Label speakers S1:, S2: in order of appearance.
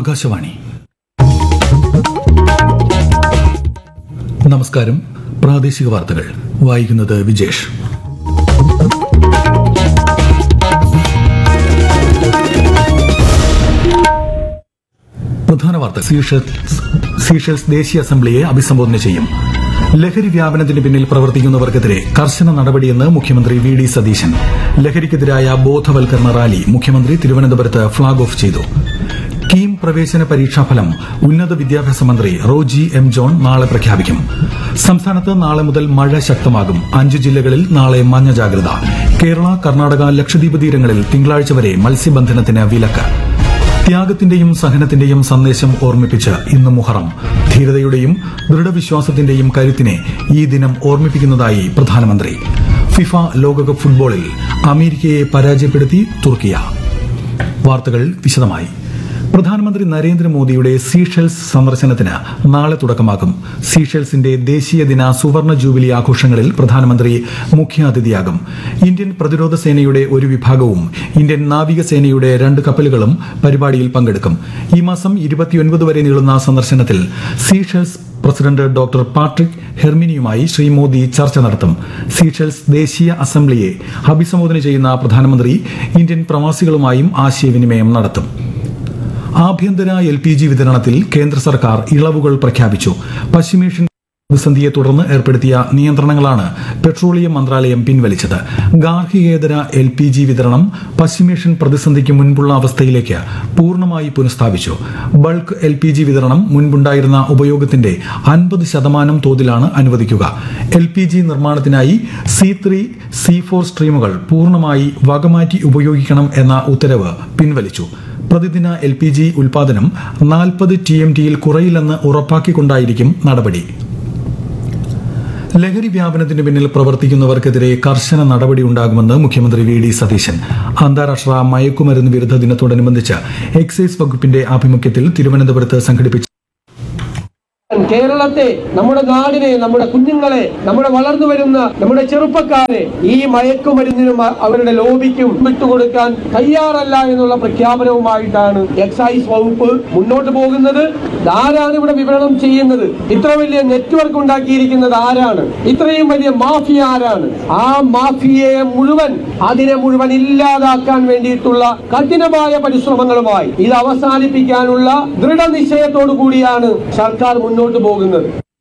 S1: ആകാശവാണി നമസ്കാരം പ്രാദേശിക വാർത്തകൾ വായിക്കുന്നത് വിജേഷ് പ്രധാന വാർത്ത സീഷൽസ് സീഷൽസ് ദേശീയ അസംബ്ലിയെ അഭിസംബോധന ചെയ്യും ലഹരി വ്യാപനത്തിന് പിന്നിൽ പ്രവർത്തിക്കുന്നവർക്കെതിരെ കർശന നടപടിയെന്ന് മുഖ്യമന്ത്രി വി ഡി സതീശൻ ലഹരിക്കെതിരായ ബോധവൽക്കരണ റാലി മുഖ്യമന്ത്രി തിരുവനന്തപുരത്ത് ഫ്ളാഗ് ഓഫ് ചെയ്തു കീം പ്രവേശന പരീക്ഷാഫലം ഉന്നത വിദ്യാഭ്യാസ മന്ത്രി റോജി എം ജോൺ നാളെ പ്രഖ്യാപിക്കും സംസ്ഥാനത്ത് നാളെ മുതൽ മഴ ശക്തമാകും അഞ്ച് ജില്ലകളിൽ നാളെ മഞ്ഞ ജാഗ്രത കേരള കർണാടക ലക്ഷദ്വീപ് തീരങ്ങളിൽ തിങ്കളാഴ്ച വരെ മത്സ്യബന്ധനത്തിന് വിലക്ക് ത്യാഗത്തിന്റെയും സഹനത്തിന്റെയും സന്ദേശം ഓർമ്മിപ്പിച്ച് ഇന്ന് മുഹറം ധീരതയുടെയും ദൃഢവിശ്വാസത്തിന്റെയും കരുത്തിനെ ഈ ദിനം ഓർമ്മിപ്പിക്കുന്നതായി പ്രധാനമന്ത്രി ഫിഫ ലോകകപ്പ് ഫുട്ബോളിൽ അമേരിക്കയെ പരാജയപ്പെടുത്തി തുർക്കിയ വാർത്തകൾ വിശദമായി പ്രധാനമന്ത്രി നരേന്ദ്രമോദിയുടെ സീഷെൽസ് സന്ദർശനത്തിന് നാളെ തുടക്കമാകും സീഷെൽസിന്റെ ദേശീയ ദിന സുവർണ ജൂബിലി ആഘോഷങ്ങളിൽ പ്രധാനമന്ത്രി മുഖ്യാതിഥിയാകും ഇന്ത്യൻ പ്രതിരോധ സേനയുടെ ഒരു വിഭാഗവും ഇന്ത്യൻ നാവികസേനയുടെ രണ്ട് കപ്പലുകളും പരിപാടിയിൽ പങ്കെടുക്കും ഈ മാസം ഇരുപത്തിയൊൻപത് വരെ നീളുന്ന സന്ദർശനത്തിൽ സീഷെൽസ് പ്രസിഡന്റ് ഡോക്ടർ പാട്രിക് ഹെർമിനിയുമായി ശ്രീ മോദി ചർച്ച നടത്തും സീഷെൽസ് ദേശീയ അസംബ്ലിയെ അഭിസംബോധന ചെയ്യുന്ന പ്രധാനമന്ത്രി ഇന്ത്യൻ പ്രവാസികളുമായും ആശയവിനിമയം നടത്തും ആഭ്യന്തര എൽ പി ജി വിതരണത്തിൽ കേന്ദ്ര സർക്കാർ ഇളവുകൾ പ്രഖ്യാപിച്ചു പശ്ചിമേഷ്യൻ പ്രതിസന്ധിയെ തുടർന്ന് ഏർപ്പെടുത്തിയ നിയന്ത്രണങ്ങളാണ് പെട്രോളിയം മന്ത്രാലയം പിൻവലിച്ചത് ഗാർഹികേതര എൽ പി ജി വിതരണം പശ്ചിമേഷ്യൻ പ്രതിസന്ധിക്ക് മുൻപുള്ള അവസ്ഥയിലേക്ക് പൂർണ്ണമായി പുനഃസ്ഥാപിച്ചു ബൾക്ക് എൽ പി ജി വിതരണം മുൻപുണ്ടായിരുന്ന ഉപയോഗത്തിന്റെ അൻപത് ശതമാനം തോതിലാണ് അനുവദിക്കുക എൽ പി ജി നിർമ്മാണത്തിനായി സി ത്രീ സി ഫോർ സ്ട്രീമുകൾ പൂർണ്ണമായി വകമാറ്റി ഉപയോഗിക്കണം എന്ന ഉത്തരവ് പിൻവലിച്ചു പ്രതിദിന എൽ പി ജി ഉൽപാദനം നാൽപ്പത് ടി എം ടിയിൽ കുറയില്ലെന്ന് ഉറപ്പാക്കിക്കൊണ്ടായിരിക്കും നടപടി ലഹരി വ്യാപനത്തിന് പിന്നിൽ പ്രവർത്തിക്കുന്നവർക്കെതിരെ കർശന നടപടി ഉണ്ടാകുമെന്ന് മുഖ്യമന്ത്രി വി ഡി സതീശൻ അന്താരാഷ്ട്ര മയക്കുമരുന്ന് വിരുദ്ധ ദിനത്തോടനുബന്ധിച്ച് എക്സൈസ് വകുപ്പിന്റെ ആഭിമുഖ്യത്തിൽ തിരുവനന്തപുരത്ത് സംഘടിപ്പിച്ച
S2: കേരളത്തെ നമ്മുടെ നാടിനെ നമ്മുടെ കുഞ്ഞുങ്ങളെ നമ്മുടെ വളർന്നു വരുന്ന നമ്മുടെ ചെറുപ്പക്കാരെ ഈ മയക്കുമരുന്നിനും അ- അവരുടെ ലോബിക്കും വിട്ടുകൊടുക്കാൻ തയ്യാറല്ല എന്നുള്ള പ്രഖ്യാപനവുമായിട്ടാണ് എക്സൈസ് വകുപ്പ് മുന്നോട്ട് പോകുന്നത് ആരാണ് ഇവിടെ വിവരണം ചെയ്യുന്നത് ഇത്ര വലിയ നെറ്റ്വർക്ക് ഉണ്ടാക്കിയിരിക്കുന്നത് ആരാണ് ഇത്രയും വലിയ മാഫിയ ആരാണ് ആ മാഫിയയെ മുഴുവൻ അതിനെ മുഴുവൻ ഇല്ലാതാക്കാൻ വേണ്ടിയിട്ടുള്ള കഠിനമായ പരിശ്രമങ്ങളുമായി ഇത് അവസാനിപ്പിക്കാനുള്ള ദൃഢനിശ്ചയത്തോടു കൂടിയാണ് സർക്കാർ മുന്നോട്ട് പോകുന്നത്